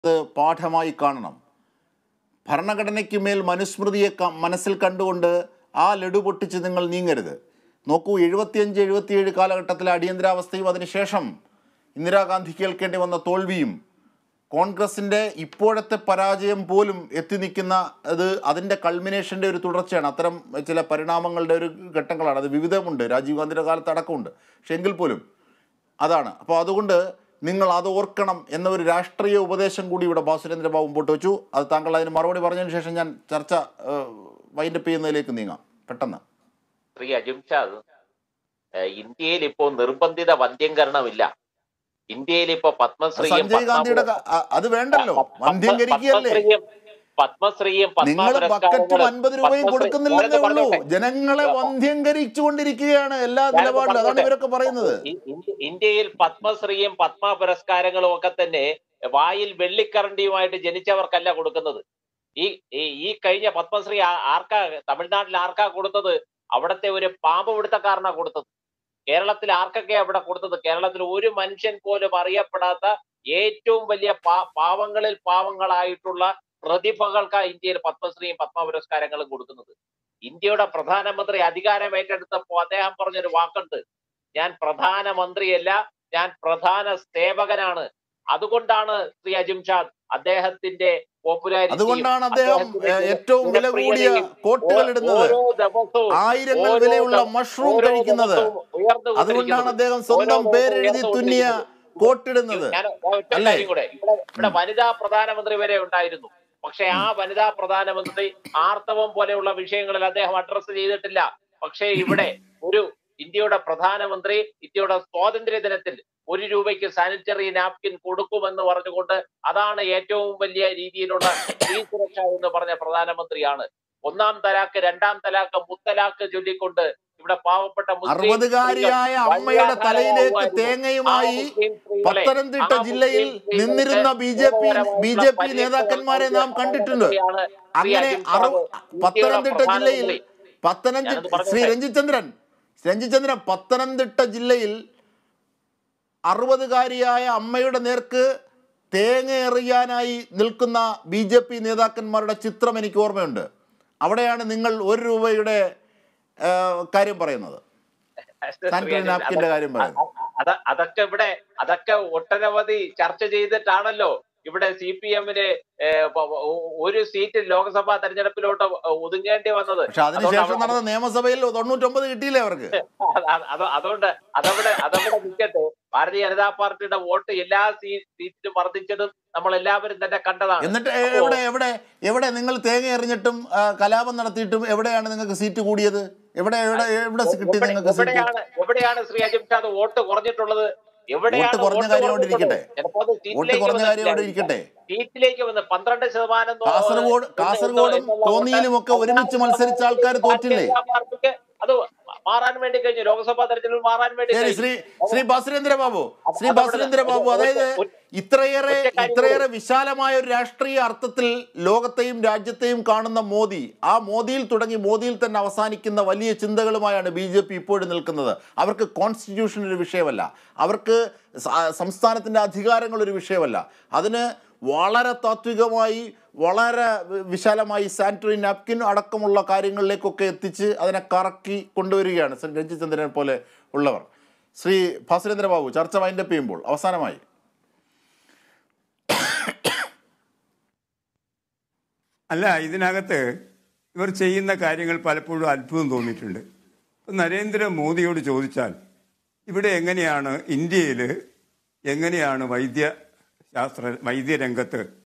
അത് പാഠമായി കാണണം ഭരണഘടനയ്ക്ക് മേൽ മനുസ്മൃതിയെ ക- മനസ്സിൽ കണ്ടുകൊണ്ട് ആ ലഡു പൊട്ടിച്ച് നിങ്ങൾ നീങ്ങരുത് നോക്കൂ എഴുപത്തിയഞ്ച് എഴുപത്തിയേഴ് കാലഘട്ടത്തിലെ അടിയന്തരാവസ്ഥയും അതിനുശേഷം ഇന്ദിരാഗാന്ധി കേൾക്കേണ്ടി വന്ന തോൽവിയും കോൺഗ്രസിൻ്റെ ഇപ്പോഴത്തെ പരാജയം പോലും എത്തി നിൽക്കുന്ന അത് അതിൻ്റെ കൾമിനേഷൻ്റെ ഒരു തുടർച്ചയാണ് അത്തരം ചില പരിണാമങ്ങളുടെ ഒരു ഘട്ടങ്ങളാണ് അത് വിവിധമുണ്ട് രാജീവ് ഗാന്ധിയുടെ കാലത്ത് അടക്കമുണ്ട് പക്ഷെ എങ്കിൽ പോലും അതാണ് അപ്പോൾ അതുകൊണ്ട് നിങ്ങൾ അത് ഓർക്കണം എന്ന ഒരു രാഷ്ട്രീയ ഉപദേശം കൂടി ഇവിടെ ബാസുരേന്ദ്ര ബാബു മുമ്പോട്ട് വെച്ചു അത് താങ്കൾ അതിന് മറുപടി പറഞ്ഞതിന് ശേഷം ഞാൻ ചർച്ച വൈൻഡപ്പ് ചെയ്യുന്നതിലേക്ക് നീങ്ങാം പെട്ടെന്ന് ശ്രീ അജിംഷാദ് ഏഹ് ഇന്ത്യയിൽ ഇപ്പോ നിർബന്ധിത വന്ധ്യംകരണമില്ല ഇന്ത്യയിൽ ഇപ്പോ പത്മശ്രീയും സഞ്ജയ് ഗാന്ധിയുടെ ക- അ- അത് വേണ്ടല്ലോ വന്ധ്യംകരിക്കുകയല്ലേ പത്മശ്രീയും പത്മശ്രീയും പത്മ നിങ്ങൾ ബക്കറ്റും പുരസ്കാരങ്ങളും അൻപത് രൂപയും പത്മശ്രീ- കൊടുക്കുന്നില്ലെന്നേ ഞാനത് ഉള്ളൂ പറഞ്ഞോട്ടെ. ജനങ്ങളെ വന്ധ്യംകരിച്ചുകൊണ്ടിരിക്കുകയാണ് എല്ലാ ഞാനത് നിലപാടിലും അതാണ് പറഞ്ഞോട്ടെ. ഇവരൊക്കെ പറയുന്നത് ഇ- ഇന്ത്യ- ഇന്ത്യയിൽ പത്മശ്രീയും പത്മ പുരസ്കാരങ്ങളും ഒക്കെ തന്നെ വായിൽ വെള്ളിക്കറണ്ടിയുമായിട്ട് ജനിച്ചവർക്കല്ല കൊടുക്കുന്നത് ഈ ഈ- ഈ കഴിഞ്ഞ പത്മശ്രീ ആ- ആർക്കാ തമിഴ്നാട്ടിൽ ആർക്കാ കൊടുത്തത് അവിടത്തെ ഒരു പാമ്പ് പിടുത്തക്കാരനാ കൊടുത്തത് കേരളത്തിൽ ആർക്കൊക്കെ അവിടെ കൊടുത്തത് കേരളത്തിൽ ഒരു മനുഷ്യൻ പോലും അറിയപ്പെടാത്ത ഏറ്റവും വലിയ പാ- പാവങ്ങളിൽ പാവങ്ങളായിട്ടുള്ള പ്രതിഭകൾക്കാ ഇന്ത്യയിൽ പത്മശ്രീയും പത്മ പുരസ്കാരങ്ങളും കൊടുക്കുന്നത് ഇന്ത്യയുടെ പ്രധാനമന്ത്രി അധികാരം ഏറ്റെടുത്തപ്പോ അദ്ദേഹം പറഞ്ഞൊരു വാക്കുണ്ട് ഞാൻ പ്രധാനമന്ത്രിയല്ല ഞാൻ പ്രധാന സേവകനാണ് അതുകൊണ്ടാണ് ശ്രീ അജിംഷാദ് അദ്ദേഹത്തിന്റെ പോപ്പുലാരിറ്റി അതുകൊണ്ടാണ് അദ്ദേഹം ഏഹ്, ഏറ്റവും വില കൂടിയ കോട്ടുകൾ ഇടുന്നത് ഓരോ ദിവസവും ആയിരങ്ങൾ ഓരോ വിലയുള്ള ദിവ- മഷ്റൂം ഓരോ കഴിക്കുന്നത് ദിവസവും ഉയർന്നു അതുകൊണ്ടാണ് കൊണ്ടിരിക്കുന്നത്. അദ്ദേഹം സ്വന്തം ഓരോ ദിവസവും പേരെഴുതി ഉയർന്നു തുന്നിയ കൊണ്ടിരിക്കുന്നത്. കോട്ടിടുന്നത് ഞാൻ ഒറ്റ അല്ലേ? കാര്യം കൂടെ ഇവിടെ ഇവിടെ വനിതാ പ്രധാനമന്ത്രി വരെ ഉണ്ടായിരുന്നു പക്ഷെ ആ വനിതാ പ്രധാനമന്ത്രി ആർത്തവം പോലെയുള്ള വിഷയങ്ങളിൽ അദ്ദേഹം അഡ്രസ് ചെയ്തിട്ടില്ല പക്ഷേ ഇവിടെ ഒരു ഇന്ത്യയുടെ പ്രധാനമന്ത്രി ഇന്ത്യയുടെ സ്വാതന്ത്ര്യ ദിനത്തിൽ ഒരു രൂപയ്ക്ക് സാനിറ്ററി നാപ്കിൻ കൊടുക്കുമെന്ന് പറഞ്ഞുകൊണ്ട് അതാണ് ഏറ്റവും വലിയ രീതിയിലുള്ള സ്ത്രീ സുരക്ഷ എന്ന് പറഞ്ഞ പ്രധാനമന്ത്രിയാണ് ഒന്നാം തലാക്ക് രണ്ടാം തലാക്ക് മുത്തലാക്ക് ചൊല്ലിക്കൊണ്ട് ഇവിടെ പാവപ്പെട്ട മുസ്ലിം അറുപതുകാരിയായ സ്ത്രീകൾ അമ്മയുടെ തലയിലേക്ക് വഴിയാധാരമായിരുന്നു. തേങ്ങയുമായി ആ മുസ്ലിം സ്ത്രീകളെ, പത്തനംതിട്ട ആ ജില്ലയിൽ മുസ്ലിം സ്ത്രീകൾക്ക് നിന്നിരുന്ന B J P B J P പരീക്ഷ നേതാക്കന്മാരെ നാം കണ്ടിട്ടുണ്ട് നടത്തിയാണ് ശ്രീ അങ്ങനെ അജിത് അറു സാബ് ഇന്ത്യയുടെ പത്തനംതിട്ട ജില്ലയിൽ പ്രധാനമന്ത്രി. പത്തനംതിട്ട ഞാനത് പറഞ്ഞോട്ടെ. ശ്രീ രഞ്ജിചന്ദ്രൻ രഞ്ജിചന്ദ്രൻ പത്തനംതിട്ട ജില്ലയിൽ അറുപതുകാരിയായ അമ്മയുടെ നേർക്ക് തേങ്ങ എറിയാനായി നിൽക്കുന്ന ബി ജെ പി നേതാക്കന്മാരുടെ ചിത്രം എനിക്ക് ഓർമ്മയുണ്ട് അവിടെയാണ് നിങ്ങൾ ഒരു രൂപയുടെ ആ, കാര്യം പറയുന്നത് സാനിറ്ററി നാപ്കിന്റെ കാര്യം പറയുന്നത് അത അതൊക്കെ ഇവിടെ അതൊക്കെ ഒട്ടനവധി ചർച്ച ചെയ്തിട്ടാണല്ലോ ഇവിടെ സി പി എമ്മിന് ഒരു സീറ്റ് ലോക്സഭാ തെരഞ്ഞെടുപ്പിലോട്ട് ഒതുങ്ങേണ്ടി വന്നത് പക്ഷെ അതിനുശേഷം നടന്ന നിയമസഭയിൽ തൊണ്ണൂറ്റൊമ്പത് കിട്ടിയില്ലേ അവർക്ക് അത് അത് അത് അതുകൊണ്ട് അതവിടെ അതവിടെ നിൽക്കട്ടെ ഭാരതീയ ജനതാ പാർട്ടിയുടെ വോട്ട് എല്ലാ സീ- സീറ്റിലും വർദ്ധിച്ചതും നമ്മൾ എല്ലാവരും തന്നെ കണ്ടതാണ് എന്നിട്ട് എ- എവിടെ എവിടെ എവിടെ നിങ്ങൾ തേങ്ങ എറിഞ്ഞിട്ടും ആ, കലാപം നടത്തിയിട്ടും എവിടെയാണ് നിങ്ങൾക്ക് സീറ്റ് കൂടിയത് എവിടെ എവിടെ എവിടെ കിട്ടി എവിടെ- നിങ്ങൾക്ക് സീറ്റ് എവിടെയാണ് എവിടെയാണ് ശ്രീ അജിംഷാദ് വോട്ട് കുറഞ്ഞിട്ടുള്ളത് എവിടെയാണ് വോട്ട് കുറഞ്ഞ വോട്ട് കാര്യം അവിടെ കുറഞ്ഞിട്ടുള്ളത്? ഇരിക്കട്ടെ. ചിലപ്പോ അത് വോട്ട് സീറ്റിലേക്ക് കുറഞ്ഞ കാര്യം അവിടെ വന്നിട്ടില്ല. ഇരിക്കട്ടെ സീറ്റിലേക്ക് വന്ന് പന്ത്രണ്ട് ശതമാനം എന്ന് കാസർഗോഡ് എന്ന് കാസർഗോഡും എന്നുള്ള തോന്നിയിലും ഒക്കെ ഒരുമിച്ച് മത്സരിച്ച ആൾക്കാർ തോറ്റില്ലേ ഭാരതീയ ജനതാ പാർട്ടിക്ക് അത് മാറാൻ വേണ്ടി കഴിഞ്ഞു ലോക്സഭാ തെരഞ്ഞെടുപ്പിൽ മാറാൻ വേണ്ടി ശരി കഴിഞ്ഞു. ശ്രീ ശ്രീ ബാസുരേന്ദ്ര ബാബു ശ്രീ അതവിടെ- ബാസുരേന്ദ്ര ബാബു അതായത് ഒറ്റ- ഇത്രയേറെ ഒറ്റ കാര്യം ഇത്രയേറെ വിശാലമായ ഒരു രാഷ്ട്രീയ അർത്ഥത്തിൽ ലോകത്തെയും രാജ്യത്തെയും കാണുന്ന മോദി ആ മോദിയിൽ തുടങ്ങി മോദിയിൽ തന്നെ അവസാനിക്കുന്ന വലിയ ചിന്തകളുമായാണ് ബി ജെ പി ഇപ്പോഴും നിൽക്കുന്നത് അവർക്ക് കോൺസ്റ്റിറ്റ്യൂഷൻ ഒരു വിഷയമല്ല അവർക്ക് സ- സംസ്ഥാനത്തിൻ്റെ അധികാരങ്ങൾ ഒരു വിഷയമല്ല അതിന് വളരെ താത്വികമായി വളരെ വി- വിശാലമായി സാനിറ്ററി നാപ്കിൻ അടക്കമുള്ള കാര്യങ്ങളിലേക്കൊക്കെ എത്തിച്ച് അതിനെ കറക്കി കൊണ്ടുവരികയാണ് ശ്രീ രഞ്ജിചന്ദ്രനെ പോലെ ഉള്ളവർ ശ്രീ ഭാസുരേന്ദ്ര ബാബു ചർച്ച വൈൻഡപ്പ് ചെയ്യുമ്പോൾ അവസാനമായി അല്ല ഇതിനകത്ത് ഇവർ ചെയ്യുന്ന കാര്യങ്ങൾ പലപ്പോഴും അത്ഭുതം തോന്നിയിട്ടുണ്ട് ഇപ്പം നരേന്ദ്രമോദിയോട് ചോദിച്ചാൽ ഇവിടെ എങ്ങനെയാണ് ഇന്ത്യയിൽ എങ്ങനെയാണ് വൈദ്യ ശാസ്ത്ര വൈദ്യരംഗത്ത്